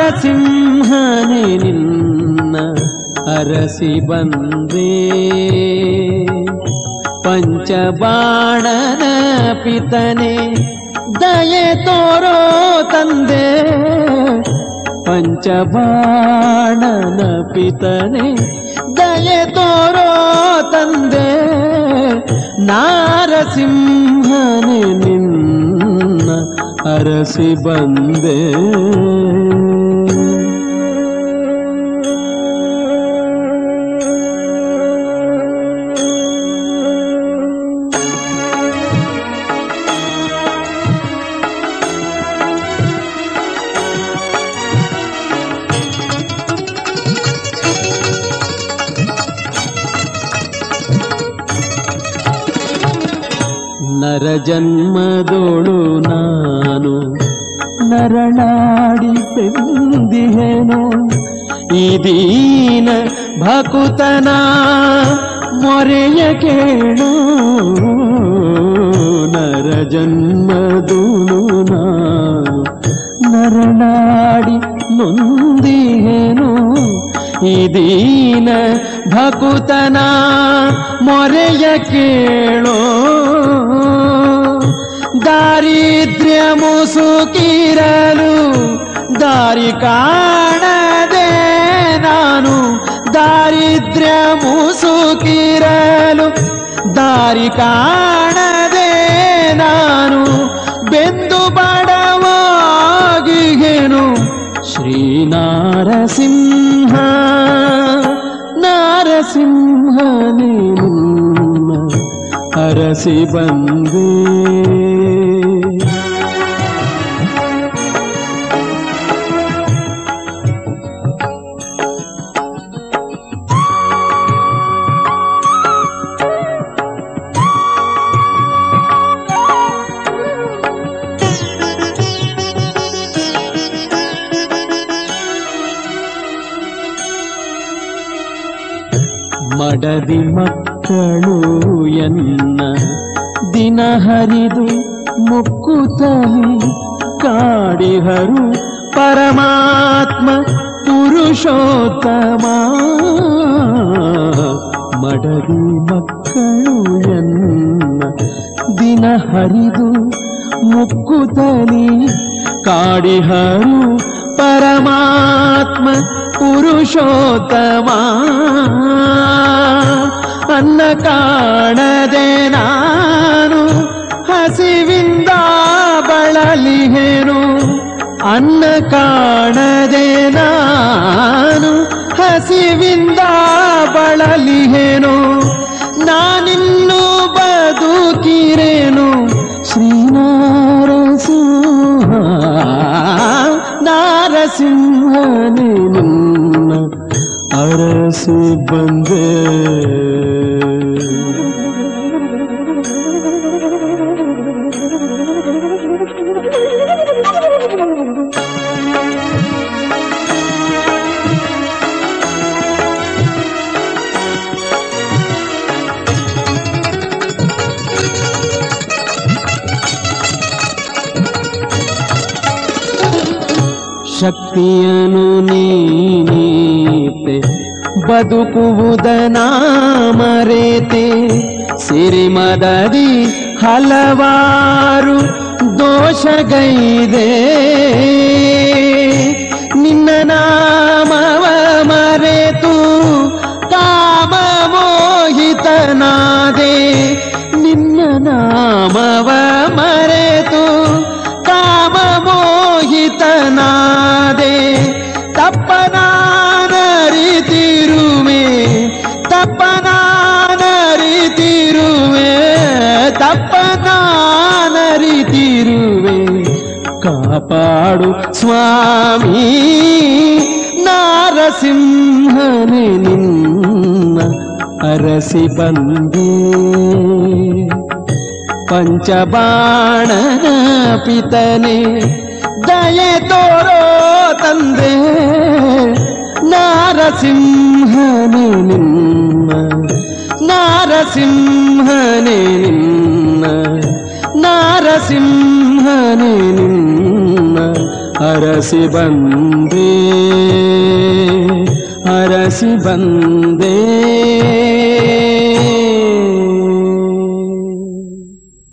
ನಾರಸಿಂಹನೇ ನಿನ್ನ ಅರಸಿ ಬಂದೇ ಪಂಚಬಾಣನ ಪಿತನೆ ದಯೆ ತೋರೋ ತಂದೆ ಪಂಚಬಾಣನ ಪಿತನೆ ದಯೆ ತೋರೋ ತಂದೆ ನಾರಸಿಂಹನೆ ನಿನ್ನ ಅರಸಿ ಬಂದೆ ನರ ಜನ್ಮದೋಳು ನಾನು ನರಳಾಡಿ ಬೆಂದಿಹೇನು ಈ ದೀನ ಭಕುತನ ಮೊರೆಯ ಕೇಳು ನರ ಜನ್ಮದೋಳು ನಾನು ನರಳಾಡಿ ನೊಂದಿಹೇನು ಈ ದೀನ ಭಕುತನ ಮೊರೆಯ ಕೇಳೋ ದಾರಿದ್ರ್ಯ ಮುಸುಕಿರಲು ದಾರಿ ಕಾಣದೆ ನಾನು ದಾರಿದ್ರ್ಯ ಮುಸುಕಿರಲು ದಾರಿ ಕಾಣದೆ ನಾನು ಬೆಂದು ಬಡವಾಗಿಗೆನು ಶ್ರೀನಾರಸಿಂಹ ನಾರಸಿಂಹ ನೀನು ಅರಸಿ ಬಂದೇ ಮಡದಿ ಮಕ್ಕಳು ಎನ್ನ ದಿನ ಹರಿದು ಮುಕ್ಕುತ್ತಲಿ ಕಾಡಿಹರು ಪರಮಾತ್ಮ ಪುರುಷೋತ್ತಮ ಮಡದಿ ಮಕ್ಕಳು ಎನ್ನ ದಿನ ಹರಿದು ಮುಕ್ಕುತ್ತಲಿ ಕಾಡಿಹರು ಪರಮಾತ್ಮ ಪುರುಷೋತ್ತಮ ಅನ್ನ ಕಾಣದೆ ನಾನು ಹಸಿವಿಂದ ಬಳಲಿಹೇನು ಅನ್ನ ಕಾಣದೆ ನಾನು ಹಸಿವಿಂದ ಬಳಲಿಹೇನು ನಾನಿನ್ನು ಬದುಕಿರೇನು ಶ್ರೀನಾರಸಿಂಹ ನಾರಸಿಂಹನೇ ನಿನ್ನ ಅರಸಿ ಬಂದೆ ಶಕ್ತಿಯನು ನೀತೆ ಬದುಕುವುದನ ಮರೆತೆ ಸಿರಿಮದದಿ ಹಲವಾರು ದೋಷಗೈದೆ ನಿನ್ನ ನಾಮವ ಮರೆತು ಕಾಮ ಮೋಹಿತನಾದೆ ನಿನ್ನ ನಾಮವ ಮರೆತು ಕಾಮ ಮೋಹಿತನಾದೆ ತಪ್ಪನಾನರಿತಿರುವೆ ತಪ್ಪನಾನರಿತಿರುವೆ ತಪ್ಪನಾನರಿತಿರುವೆ ಕಾಪಾಡು ಸ್ವಾಮಿ ನಾರಸಿಂಹನೇ ನಿನ್ನ ಅರಸಿ ಬಂದೇ ಪಂಚಬಾಣನ ಪಿತನೆ ದಯೆ ತೋರೋ ತಂದೆ ನಾರಸಿಂಹನೇ ನಿನ್ನ ನಾರಸಿಂಹನೇ ನಿನ್ನ ನಾರಸಿಂಹನೇ ನಿನ್ನ ಅರಸಿ ಬಂದೆ ಅರಸಿ ಬಂದೆ